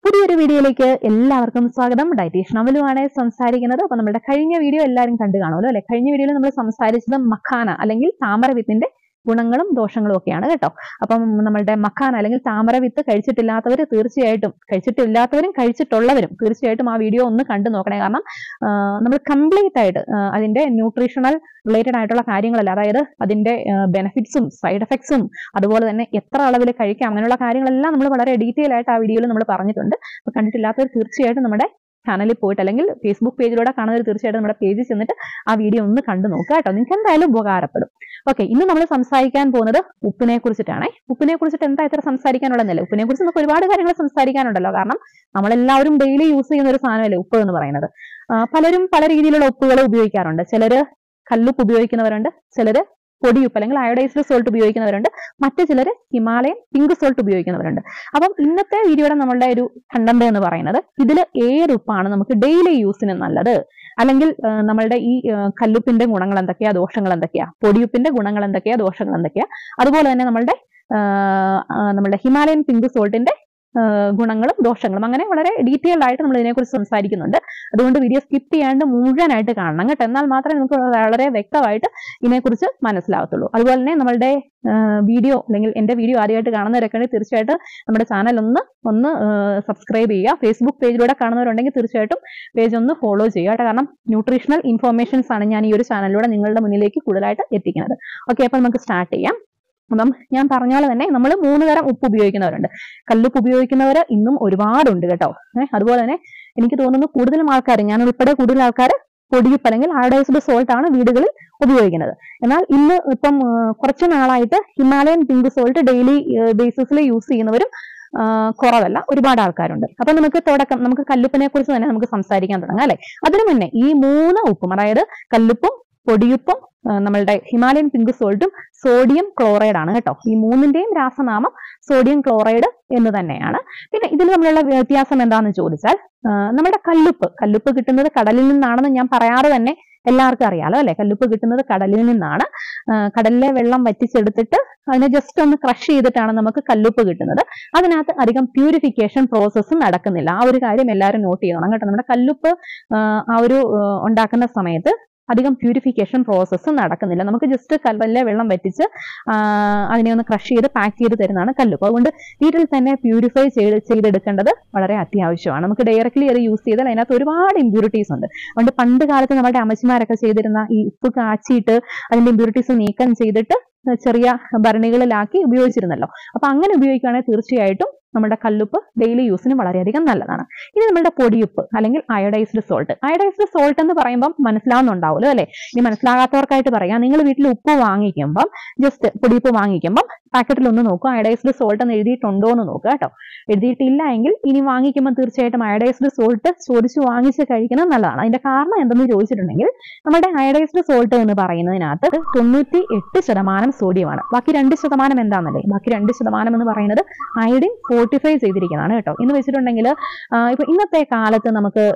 പുതിയൊരു വീഡിയോയിലേക്ക് എല്ലാവർക്കും സ്വാഗതം ഡയറ്റീഷ്യൻ അവലുമാണ് സംസാരിക്കുന്നത് അപ്പൊ നമ്മുടെ കഴിഞ്ഞ വീഡിയോ എല്ലാവരും കണ്ടു കാണുമല്ലോ അല്ലെ കഴിഞ്ഞ വീഡിയോയിൽ നമ്മൾ സംസാരിച്ചത് മഖാന അല്ലെങ്കിൽ താമരവിത്തിന്റെ ഗുണങ്ങളും ദോഷങ്ങളും ഒക്കെയാണ് കേട്ടോ അപ്പം നമ്മളുടെ മഖാന അല്ലെങ്കിൽ താമരവിത്ത് കഴിച്ചിട്ടില്ലാത്തവർ തീർച്ചയായിട്ടും കഴിച്ചിട്ടില്ലാത്തവരും കഴിച്ചിട്ടുള്ളവരും തീർച്ചയായിട്ടും ആ വീഡിയോ ഒന്ന് കണ്ടു നോക്കണേ കാരണം നമ്മൾ കംപ്ലീറ്റ് ആയിട്ട് ആ, അതിന്റെ ന്യൂട്രീഷണൽ റിലേറ്റഡ് ആയിട്ടുള്ള കാര്യങ്ങളല്ല അതായത് അതിന്റെ ബെനിഫിറ്റ്സും സൈഡ് എഫക്ട്സും അതുപോലെ തന്നെ എത്ര അളവിൽ കഴിക്കാം അങ്ങനെയുള്ള കാര്യങ്ങളെല്ലാം നമ്മൾ വളരെ ഡീറ്റെയിൽ ആയിട്ട് ആ വീഡിയോയിൽ നമ്മൾ പറഞ്ഞിട്ടുണ്ട് അപ്പൊ കണ്ടിട്ടില്ലാത്തവർ തീർച്ചയായിട്ടും നമ്മുടെ ചാനലിൽ പോയിട്ട് അല്ലെങ്കിൽ ഫേസ്ബുക്ക് പേജിലൂടെ കാണുന്നവർ തീർച്ചയായിട്ടും നമ്മുടെ പേജിൽ ചെന്നിട്ട് ആ വീഡിയോ ഒന്ന് കണ്ടു നോക്കുക കേട്ടോ നിങ്ങൾക്ക് എന്തായാലും ഉപകാരപ്പെടും ഓക്കെ ഇന്ന് നമ്മൾ സംസാരിക്കാൻ പോകുന്നത് ഉപ്പിനെ കുറിച്ചിട്ടാണ് ഉപ്പിനെ കുറിച്ചിട്ട് എന്താ ഇത്ര സംസാരിക്കാനുള്ളതല്ലേ ഉപ്പിനെ കുറിച്ച് നമുക്ക് ഒരുപാട് കാര്യങ്ങൾ സംസാരിക്കാനുണ്ടല്ലോ കാരണം നമ്മളെല്ലാവരും ഡെയിലി യൂസ് ചെയ്യുന്ന ഒരു സാധനമല്ലേ ഉപ്പ് എന്ന് പറയുന്നത് ആ, പലരും പല രീതിയിലുള്ള ഉപ്പുകൾ ഉപയോഗിക്കാറുണ്ട് ചിലര് കല്ലുപ്പ് ഉപയോഗിക്കുന്നവരുണ്ട് ചിലര് പൊടിയുപ്പ് അല്ലെങ്കിൽ അയോഡൈസ്ഡ് സോൾട്ട് ഉപയോഗിക്കുന്നവരുണ്ട് മറ്റു ചിലർ ഹിമാലയൻ പിങ്ക് സോൾട്ട് ഉപയോഗിക്കുന്നവരുണ്ട് അപ്പം ഇന്നത്തെ വീഡിയോയുടെ നമ്മളുടെ ഒരു കണ്ടന്റ് എന്ന് പറയുന്നത് ഇതിൽ ഏത് ഉപ്പാണ് നമുക്ക് ഡെയിലി യൂസിന് നല്ലത് അല്ലെങ്കിൽ ആ, നമ്മളുടെ ഈ ആ, കല്ലുപ്പിന്റെ ഗുണങ്ങൾ എന്തൊക്കെയാ ദോഷങ്ങൾ എന്തൊക്കെയാ പൊടിയുപ്പിന്റെ ഗുണങ്ങൾ എന്തൊക്കെയാ ദോഷങ്ങൾ എന്തൊക്കെയാ അതുപോലെ തന്നെ നമ്മളുടെ ആ, ആ, നമ്മളുടെ ഹിമാലയൻ പിങ്ക് സോൾട്ടിന്റെ ഗുണങ്ങളും ദോഷങ്ങളും അങ്ങനെ വളരെ ഡീറ്റെയിൽഡ് ആയിട്ട് നമ്മൾ ഇതിനെക്കുറിച്ച് സംസാരിക്കുന്നുണ്ട് അതുകൊണ്ട് വീഡിയോ സ്കിപ്പ് ചെയ്യാണ്ട് മുഴുവനായിട്ട് കാണണം കേട്ടോ എന്നാൽ മാത്രമേ നമുക്ക് വളരെ വ്യക്തമായിട്ട് ഇതിനെക്കുറിച്ച് മനസ്സിലാവത്തുള്ളൂ അതുപോലെ തന്നെ നമ്മളുടെ വീഡിയോ അല്ലെങ്കിൽ എന്റെ വീഡിയോ ആദ്യമായിട്ട് കാണുന്നവരൊക്കെ ഉണ്ടെങ്കിൽ തീർച്ചയായിട്ടും നമ്മുടെ ചാനൽ ഒന്ന് ഒന്ന് സബ്സ്ക്രൈബ് ചെയ്യുക ഫേസ്ബുക്ക് പേജിലൂടെ കാണുന്നവരുണ്ടെങ്കിൽ തീർച്ചയായിട്ടും പേജ് ഒന്ന് ഫോളോ ചെയ്യുക കേട്ടോ കാരണം ന്യൂട്രീഷണൽ ഇൻഫോർമേഷൻസ് ആണ് ഞാൻ ഈ ഒരു ചാനലിലൂടെ നിങ്ങളുടെ മുന്നിലേക്ക് കൂടുതലായിട്ട് എത്തിക്കുന്നത് ഓക്കെ അപ്പോൾ നമുക്ക് സ്റ്റാർട്ട് ചെയ്യാം അപ്പം ഞാൻ പറഞ്ഞ പോലെ തന്നെ നമ്മൾ മൂന്ന് തരം ഉപ്പ് ഉപയോഗിക്കുന്നവരുണ്ട് കല്ലുപ്പ് ഉപയോഗിക്കുന്നവർ ഇന്നും ഒരുപാടുണ്ട് കേട്ടോ ഏഹ് അതുപോലെ തന്നെ എനിക്ക് തോന്നുന്നു കൂടുതലും ആൾക്കാർ ഞാൻ ഉൾപ്പെടെ കൂടുതൽ ആൾക്കാർ പൊടിയുപ്പ് അല്ലെങ്കിൽ അയോഡൈസ്ഡ് സോൾട്ട് ആണ് വീടുകളിൽ ഉപയോഗിക്കുന്നത് എന്നാൽ ഇന്ന് ഇപ്പം ആ, കുറച്ച് നാളായിട്ട് ഹിമാലയൻ പിങ്ക് സോൾട്ട് ഡെയിലി ബേസിസിൽ യൂസ് ചെയ്യുന്നവരും ആ, കുറവല്ല ഒരുപാട് ആൾക്കാരുണ്ട് അപ്പൊ നമുക്ക് തുടക്കം നമുക്ക് കല്ലുപ്പിനെ കുറിച്ച് തന്നെ നമുക്ക് സംസാരിക്കാൻ തുടങ്ങാം അല്ലെ അതിനു മുന്നേ ഈ മൂന്ന് ഉപ്പും അതായത് കല്ലുപ്പും പൊടിയുപ്പും ആ, നമ്മളുടെ ഹിമാലയൻ പിങ്ക് സോൾട്ടും സോഡിയം ക്ലോറൈഡ് ആണ് കേട്ടോ ഈ മൂന്നിന്റെയും രാസനാമം സോഡിയം ക്ലോറൈഡ് എന്ന് തന്നെയാണ് പിന്നെ ഇതിൽ തമ്മിലുള്ള വ്യത്യാസം എന്താണെന്ന് ചോദിച്ചാൽ ആ, നമ്മുടെ കല്ലുപ്പ് കല്ലുപ്പ് കിട്ടുന്നത് കടലിൽ നിന്നാണെന്ന് ഞാൻ പറയാറ് തന്നെ എല്ലാവർക്കും അറിയാലോ അല്ലെ കല്ലുപ്പ് കിട്ടുന്നത് കടലിൽ നിന്നാണ് ആ, കടലിലെ വെള്ളം വറ്റിച്ചെടുത്തിട്ട് അതിനെ ജസ്റ്റ് ഒന്ന് ക്രഷ് ചെയ്തിട്ടാണ് നമുക്ക് കല്ലുപ്പ് കിട്ടുന്നത് അതിനകത്ത് അധികം പ്യൂരിഫിക്കേഷൻ പ്രോസസ്സ് നടക്കുന്നില്ല ആ ഒരു കാര്യം എല്ലാവരും നോട്ട് ചെയ്യണം കേട്ടോ നമ്മുടെ കല്ലുപ്പ് ആ, ആ ഒരു ആ, ഉണ്ടാക്കുന്ന സമയത്ത് അധികം പ്യൂരിഫിക്കേഷൻ പ്രോസസ്സ് നടക്കുന്നില്ല നമുക്ക് ജസ്റ്റ് കല്ലിലെ വെള്ളം വറ്റിച്ച് ആ, അതിനെ ഒന്ന് ക്രഷ് ചെയ്ത് പാക്ക് ചെയ്ത് തരുന്നതാണ് കല്ലുപ്പ് അതുകൊണ്ട് വീട്ടിൽ തന്നെ പ്യൂരിഫൈ ചെയ്ത് ചെയ്തെടുക്കേണ്ടത് വളരെ അത്യാവശ്യമാണ് നമുക്ക് ഡയറക്റ്റ്ലി അത് യൂസ് ചെയ്താൽ അതിനകത്ത് ഒരുപാട് ഇമ്പ്യൂരിറ്റീസ് ഉണ്ട് അതുകൊണ്ട് പണ്ട് കാലത്ത് നമ്മുടെ അമ്മച്ചിമാരൊക്കെ ചെയ്തിരുന്ന ഈ ഉപ്പ് കാച്ചിയിട്ട് അതിന്റെ ഇമ്പ്യൂരിറ്റീസ് നീക്കം ചെയ്തിട്ട് ചെറിയ ഭരണികളിലാക്കി ഉപയോഗിച്ചിരുന്നല്ലോ അപ്പൊ അങ്ങനെ ഉപയോഗിക്കുകയാണെങ്കിൽ തീർച്ചയായിട്ടും നമ്മുടെ കല്ലുപ്പ് ഡെയിലി യൂസിന് വളരെയധികം നല്ലതാണ് ഇത് നമ്മുടെ പൊടിയുപ്പ് അല്ലെങ്കിൽ അയോഡൈസ്ഡ് സോൾട്ട് അയോഡൈസ്ഡ് സോൾട്ട് എന്ന് പറയുമ്പോൾ മനസ്സിലാവുന്നുണ്ടാവുമല്ലോ അല്ലെ ഇനി മനസ്സിലാകാത്തവർക്കായിട്ട് പറയാം നിങ്ങൾ വീട്ടിൽ ഉപ്പ് വാങ്ങിക്കുമ്പം ജസ്റ്റ് പൊടിയുപ്പ് വാങ്ങിക്കുമ്പം പാക്കറ്റിൽ ഒന്ന് നോക്കുക അയോഡൈസ്ഡ് സോൾട്ട് എന്ന് എഴുതിയിട്ടുണ്ടോ എന്ന് നോക്കുക കേട്ടോ എഴുതിയിട്ടില്ല എങ്കിൽ ഇനി വാങ്ങിക്കുമ്പോൾ തീർച്ചയായിട്ടും അയോഡൈസ്ഡ് സോൾട്ട് ചോദിച്ച് വാങ്ങിച്ച് കഴിക്കുന്നത് നല്ലതാണ് അതിന്റെ കാരണം എന്തെന്ന് ചോദിച്ചിട്ടുണ്ടെങ്കിൽ നമ്മുടെ അയോഡൈസ്ഡ് സോൾട്ട് എന്ന് പറയുന്നതിനകത്ത് തൊണ്ണൂറ്റി എട്ട് ശതമാനം സോഡിയമാണ് ബാക്കി രണ്ട് ശതമാനം എന്താണെന്നല്ലേ ബാക്കി രണ്ട് ശതമാനം എന്ന് പറയുന്നത് അയഡിൻ ഫോർട്ടിഫൈ ചെയ്തിരിക്കുന്നതാണ് കേട്ടോ എന്ന് വെച്ചിട്ടുണ്ടെങ്കിൽ ഇപ്പൊ ഇന്നത്തെ കാലത്ത് നമുക്ക്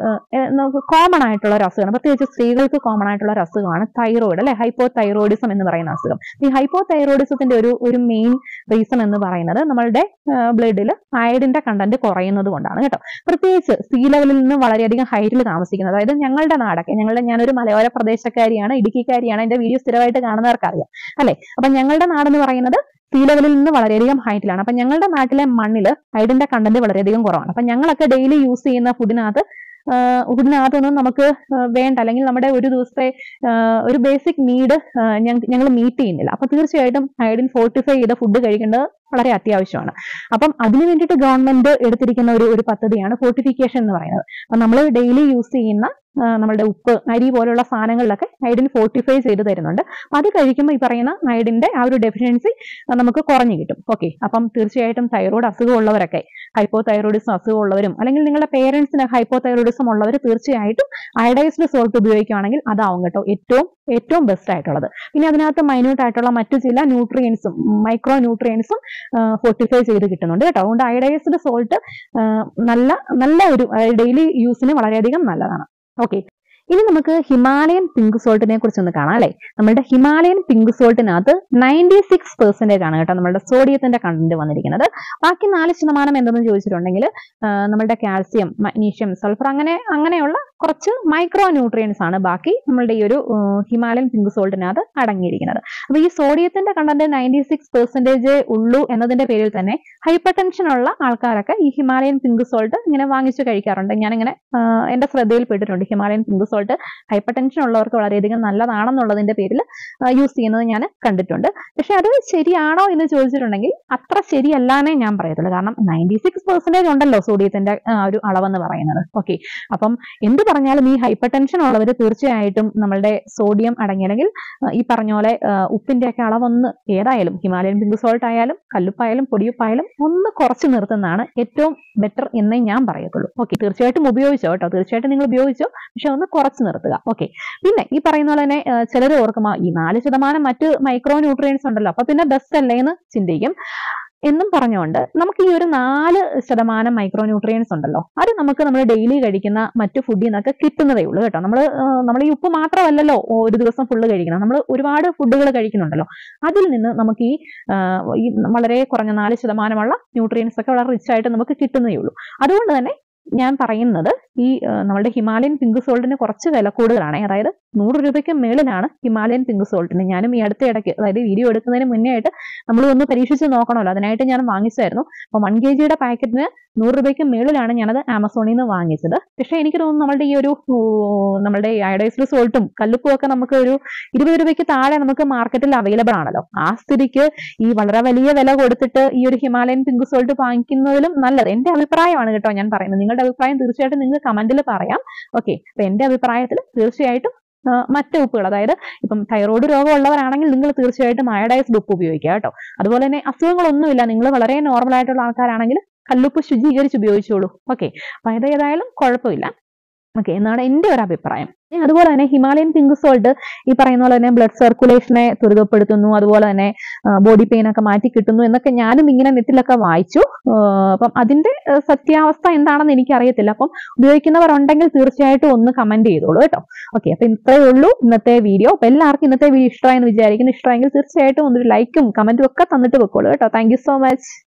കോമൺ ആയിട്ടുള്ള ഒരു അസുഖമാണ് പ്രത്യേകിച്ച് സ്ത്രീകൾക്ക് കോമൺ ആയിട്ടുള്ള ഒരു അസുഖമാണ് തൈറോയിഡ് അല്ലെ ഹൈപ്പോ തൈറോയിഡിസം എന്ന് പറയുന്ന അസുഖം ഈ ഹൈപ്പോ തൈറോയിഡിസത്തിന്റെ ഒരു ഒരു മെയിൻ റീസൺ എന്ന് പറയുന്നത് നമ്മളുടെ ബ്ലഡിൽ അയഡിന്റെ കണ്ടന്റ് കുറയുന്നത് കൊണ്ടാണ് കേട്ടോ പ്രത്യേകിച്ച് സീ ലെവലിൽ നിന്ന് വളരെയധികം ഹൈറ്റിൽ താമസിക്കുന്നത് അതായത് ഞങ്ങളുടെ നാടൊക്കെ ഞങ്ങളുടെ ഞാനൊരു മലയോര പ്രദേശക്കാരിയാണ് ഇടുക്കിക്കാരിയാണ് എന്റെ വീഡിയോ സ്ഥിരമായിട്ട് കാണുന്നവർക്ക് അറിയാം അല്ലെ അപ്പൊ ഞങ്ങളുടെ നാടെന്ന് പറയുന്നത് സീ ലെവലിൽ നിന്ന് വളരെയധികം ഹൈറ്റിലാണ് അപ്പൊ ഞങ്ങളുടെ നാട്ടിലെ മണ്ണിൽ അയഡിന്റെ കണ്ടന്റ് വളരെയധികം കുറവാണ് അപ്പൊ ഞങ്ങളൊക്കെ ഡെയിലി യൂസ് ചെയ്യുന്ന ഫുഡിനകത്ത് ഫുഡിനകത്തൊന്നും നമുക്ക് ആ, വേണ്ട അല്ലെങ്കിൽ നമ്മുടെ ഒരു ദിവസത്തെ ആ, ഒരു ബേസിക് നീഡ് ഞങ്ങൾ മീറ്റ് ചെയ്യുന്നില്ല അപ്പൊ തീർച്ചയായിട്ടും അയഡിൻ ഫോർട്ടിഫൈ ചെയ്ത ഫുഡ് കഴിക്കേണ്ടത് വളരെ അത്യാവശ്യമാണ് അപ്പം അതിനു വേണ്ടിയിട്ട് ഗവൺമെന്റ് എടുത്തിരിക്കുന്ന ഒരു ഒരു പദ്ധതിയാണ് ഫോർട്ടിഫിക്കേഷൻ എന്ന് പറയുന്നത് അപ്പൊ നമ്മൾ ഡെയിലി യൂസ് ചെയ്യുന്ന ആ, നമ്മളുടെ ഉപ്പ് അരി പോലുള്ള സാധനങ്ങളിലൊക്കെ അയഡിൻ ഫോർട്ടിഫൈ ചെയ്ത് തരുന്നുണ്ട് അപ്പൊ അത് കഴിക്കുമ്പോൾ ഈ പറയുന്ന അയഡിന്റെ ആ ഒരു ഡെഫിഷ്യൻസി നമുക്ക് കുറഞ്ഞു കിട്ടും ഓക്കെ അപ്പം തീർച്ചയായിട്ടും തൈറോയ്ഡ് അസുഖമുള്ളവരൊക്കെ ഹൈപ്പോ തൈറോയിഡിസം അസുഖമുള്ളവരും അല്ലെങ്കിൽ നിങ്ങളുടെ പേരൻസിന് ഹൈപ്പോ തൈറോയിഡിസം ഉള്ളവർ തീർച്ചയായിട്ടും അയഡൈസ്ഡ് സോൾട്ട് ഉപയോഗിക്കുകയാണെങ്കിൽ അതാവും കേട്ടോ ഏറ്റവും ഏറ്റവും ബെസ്റ്റ് ആയിട്ടുള്ളത് പിന്നെ അതിനകത്ത് മൈന്യൂട്ട് ആയിട്ടുള്ള മറ്റു ചില ന്യൂട്രിയൻസും മൈക്രോ ന്യൂട്രിയൻസും ഫോർട്ടിഫൈ ചെയ്ത് കിട്ടുന്നുണ്ട് കേട്ടോ അതുകൊണ്ട് അയഡൈസ്ഡ് സോൾട്ട് നല്ല നല്ല ഒരു ഡെയിലി യൂസിന് വളരെയധികം നല്ലതാണ് ഓക്കെ ഇനി നമുക്ക് ഹിമാലയൻ പിങ്ക് സോൾട്ടിനെ കുറിച്ച് ഒന്ന് കാണാം അല്ലെ നമ്മുടെ ഹിമാലയൻ പിങ്ക് സോൾട്ടിനകത്ത് നയൻറ്റി സിക്സ് പെർസെന്റേജ് ആണ് കേട്ടോ നമ്മുടെ സോഡിയത്തിന്റെ കണ്ടന്റ് വന്നിരിക്കുന്നത് ബാക്കി നാല് ശതമാനം എന്തെന്ന് ചോദിച്ചിട്ടുണ്ടെങ്കിൽ നമ്മുടെ കാൽസ്യം മഗ്നീഷ്യം സൾഫർ അങ്ങനെ അങ്ങനെയുള്ള കുറച്ച് മൈക്രോ ന്യൂട്രിയൻസ് ആണ് ബാക്കി നമ്മളുടെ ഈ ഒരു ആ, ഹിമാലയൻ പിങ്ക് സോൾട്ടിനകത്ത് അടങ്ങിയിരിക്കുന്നത് അപ്പൊ ഈ സോഡിയത്തിന്റെ കണ്ടന്റ് നയൻറ്റി സിക്സ് പെർസെന്റേജ് ഉള്ളൂ എന്നതിന്റെ പേരിൽ തന്നെ ഹൈപ്പർ ടെൻഷൻ ഉള്ള ആൾക്കാരൊക്കെ ഈ ഹിമാലയൻ പിങ്ക് സോൾട്ട് ഇങ്ങനെ വാങ്ങിച്ചു കഴിക്കാറുണ്ട് ഞാനിങ്ങനെ ആ, എന്റെ ശ്രദ്ധയിൽപ്പെട്ടിട്ടുണ്ട് Himalayan pink salt hypertension ഉള്ളവർക്ക് വളരെയധികം നല്ലതാണെന്നുള്ളതിന്റെ പേരിൽ യൂസ് ചെയ്യുന്നത് ഞാൻ കണ്ടിട്ടുണ്ട് പക്ഷെ അത് ശരിയാണോ എന്ന് ചോദിച്ചിട്ടുണ്ടെങ്കിൽ അത്ര ശരിയല്ലാന്നേ ഞാൻ പറയത്തുള്ളൂ കാരണം നയൻറ്റി സിക്സ് പെർസെന്റേജ് ഉണ്ടല്ലോ സോഡിയത്തിന്റെ ആ, ഒരു അളവെന്ന് പറയുന്നത് ഓക്കെ അപ്പം എന്ത് പറഞ്ഞാലും ഈ ഹൈപ്പർ ടെൻഷൻ ഉള്ളവർ തീർച്ചയായിട്ടും നമ്മളുടെ സോഡിയം അടങ്ങി അല്ലെങ്കിൽ ആ, ഈ പറഞ്ഞ പോലെ ആ, ഉപ്പിന്റെയൊക്കെ അളവൊന്ന് ഏതായാലും ഹിമാലയൻ പിങ്ക് സോൾട്ട് ആയാലും കല്ലുപ്പായാലും പൊടിയുപ്പായാലും ഒന്ന് കുറച്ച് നിർത്തുന്നതാണ് ഏറ്റവും ബെറ്റർ എന്നേ ഞാൻ പറയത്തുള്ളൂ ഓക്കെ തീർച്ചയായിട്ടും ഉപയോഗിച്ചോ കേട്ടോ തീർച്ചയായിട്ടും നിങ്ങൾ ഉപയോഗിച്ചോ പക്ഷെ ഒന്ന് കുറച്ച് നിർത്തുക ഓക്കെ പിന്നെ ഈ പറയുന്ന പോലെ തന്നെ ചിലർ ഓർക്കും "ആ, ഈ നാല് ശതമാനം മറ്റ് മൈക്രോ ന്യൂട്രിയൻസ് ഉണ്ടല്ലോ അപ്പൊ പിന്നെ ബെസ്റ്റ് അല്ലേ എന്ന് ചിന്തിക്കും എന്നും പറഞ്ഞുകൊണ്ട് നമുക്ക് ഈ ഒരു നാല് ശതമാനം മൈക്രോ ന്യൂട്രിയൻസ് ഉണ്ടല്ലോ അത് നമുക്ക് നമ്മൾ ഡെയിലി കഴിക്കുന്ന മറ്റു ഫുഡിൽ നിന്നൊക്കെ കിട്ടുന്നതേ ഉള്ളൂ കേട്ടോ നമ്മൾ നമ്മൾ ഈ ഉപ്പ് മാത്രമല്ലല്ലോ ഒരു ദിവസം ഫുള്ള് കഴിക്കണം നമ്മൾ ഒരുപാട് ഫുഡുകൾ കഴിക്കുന്നുണ്ടല്ലോ അതിൽ നിന്ന് നമുക്ക് ഈ ആ, ഈ വളരെ കുറഞ്ഞ നാല് ശതമാനമുള്ള ന്യൂട്രിയൻസ് ഒക്കെ വളരെ റിച്ച് ആയിട്ട് നമുക്ക് കിട്ടുന്നതേ ഉള്ളൂ അതുകൊണ്ട് തന്നെ ഞാൻ പറയുന്നത് ഈ ആ, നമ്മുടെ ഹിമാലയൻ പിങ്ക് സോൾട്ടിന് കുറച്ച് വില കൂടുതലാണ് അതായത് നൂറ് രൂപയ്ക്ക് മേളിലാണ് ഹിമാലയൻ പിങ്ക് സോൾട്ടിന് ഞാനും ഈ അടുത്ത ഇടയ്ക്ക് അതായത് വീഡിയോ എടുക്കുന്നതിന് മുന്നേ ആയിട്ട് നമ്മൾ ഒന്ന് പരീക്ഷിച്ച് നോക്കണമല്ലോ അതിനായിട്ട് ഞാൻ വാങ്ങിച്ചായിരുന്നു അപ്പോൾ വൺ കെ ജിയുടെ പാക്കറ്റിന് നൂറ് രൂപയ്ക്ക് മേളിലാണ് ഞാനത് ആമസോണിൽ നിന്ന് വാങ്ങിച്ചത് പക്ഷേ എനിക്ക് തോന്നുന്നു നമ്മളുടെ ഈ ഒരു ഊ, നമ്മുടെ അയഡൈസ്ഡ് സോൾട്ടും കല്ലുപ്പും ഒക്കെ നമുക്ക് ഒരു ഇരുപത് രൂപയ്ക്ക് താഴെ നമുക്ക് മാർക്കറ്റിൽ അവൈലബിൾ ആണല്ലോ ആ സ്ഥിതിക്ക് ഈ വളരെ വലിയ വില കൊടുത്തിട്ട് ഈ ഒരു ഹിമാലയൻ പിങ്ക് സോൾട്ട് വാങ്ങിക്കുന്നതിലും നല്ലത് എന്റെ അഭിപ്രായമാണ് കേട്ടോ ഞാൻ പറയുന്നത് നിങ്ങളുടെ അഭിപ്രായം തീർച്ചയായിട്ടും നിങ്ങൾക്ക് കമന്റിൽ പറയാം ഓക്കെ അപ്പൊ എന്റെ അഭിപ്രായത്തിൽ തീർച്ചയായിട്ടും ആ, മറ്റ് ഉപ്പുകൾ അതായത് ഇപ്പം തൈറോയ്ഡ് രോഗമുള്ളവരാണെങ്കിൽ നിങ്ങൾ തീർച്ചയായിട്ടും അയഡൈസ്ഡ് ഉപ്പ് ഉപയോഗിക്കുക കേട്ടോ അതുപോലെ തന്നെ അസുഖങ്ങളൊന്നുമില്ല നിങ്ങൾ വളരെ നോർമൽ ആയിട്ടുള്ള ആൾക്കാരാണെങ്കിൽ കല്ലുപ്പ് ശുചീകരിച്ച് ഉപയോഗിച്ചോളൂ ഓക്കെ അപ്പൊ അത് ഏതായാലും കുഴപ്പമില്ല ഓക്കെ എന്നാണ് എൻ്റെ ഒരു അഭിപ്രായം ഇനി അതുപോലെ തന്നെ ഹിമാലയൻ പിങ്ക് സോൾട്ട് ഈ പറയുന്ന പോലെ തന്നെ ബ്ലഡ് സർക്കുലേഷനെ ത്വരിതപ്പെടുത്തുന്നു അതുപോലെ തന്നെ ബോഡി പെയിൻ ഒക്കെ മാറ്റി കിട്ടുന്നു എന്നൊക്കെ ഞാനും ഇങ്ങനെ നെറ്റിലൊക്കെ വായിച്ചു ആ, അപ്പം അതിന്റെ ആ, സത്യാവസ്ഥ എന്താണെന്ന് എനിക്കറിയത്തില്ല അപ്പം ഉപയോഗിക്കുന്നവർ ഉണ്ടെങ്കിൽ തീർച്ചയായിട്ടും ഒന്ന് കമന്റ് ചെയ്തോളൂ കേട്ടോ ഓക്കെ അപ്പൊ ഇത്രയേ ഉള്ളൂ ഇന്നത്തെ വീഡിയോ അപ്പൊ എല്ലാവർക്കും ഇന്നത്തെ വീഡിയോ ഇഷ്ടമായെന്ന് വിചാരിക്കുന്നു ഇഷ്ടമായെങ്കിൽ തീർച്ചയായിട്ടും ഒന്നൊരു ലൈക്കും കമന്റും ഒക്കെ തന്നിട്ട് വെക്കോളൂ കേട്ടോ താങ്ക് സോ മച്ച്